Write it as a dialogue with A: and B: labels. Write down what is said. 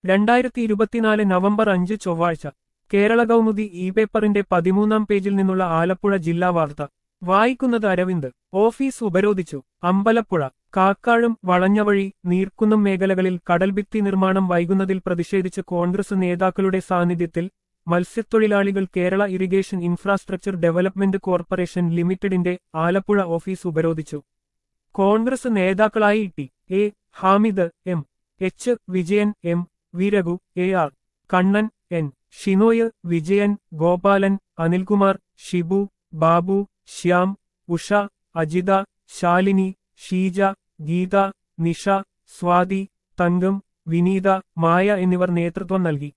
A: രണ്ടായിരത്തി ഇരുപത്തിനാല് നവംബർ അഞ്ച് ചൊവ്വാഴ്ച കേരള കൗമുദി ഇ പേപ്പറിന്റെ പതിമൂന്നാം പേജിൽ നിന്നുള്ള ആലപ്പുഴ ജില്ലാ വാർത്ത വായിക്കുന്നത് അരവിന്ദ് ഓഫീസ് ഉപരോധിച്ചു അമ്പലപ്പുഴ കാക്കാഴും വളഞ്ഞവഴി നീർക്കുന്നം മേഖലകളിൽ കടൽഭിത്തി നിർമ്മാണം വൈകുന്നതിൽ പ്രതിഷേധിച്ച് കോൺഗ്രസ് നേതാക്കളുടെ സാന്നിധ്യത്തിൽ മത്സ്യത്തൊഴിലാളികൾ Kerala irrigation infrastructure development corporation ലിമിറ്റഡിന്റെ ആലപ്പുഴ ഓഫീസ് ഉപരോധിച്ചു കോൺഗ്രസ് നേതാക്കളായി T A Hamid M H Vijayan M V Raghu A R Kannan N Shinoy Vijayan Gopalan Anilkumar Shibu Babu Shyam Usha Ajitha Shalini Sheeja Geetha Nisha Swathi Thankam Vineetha Maya എന്നിവർ നേതൃത്വം നൽകി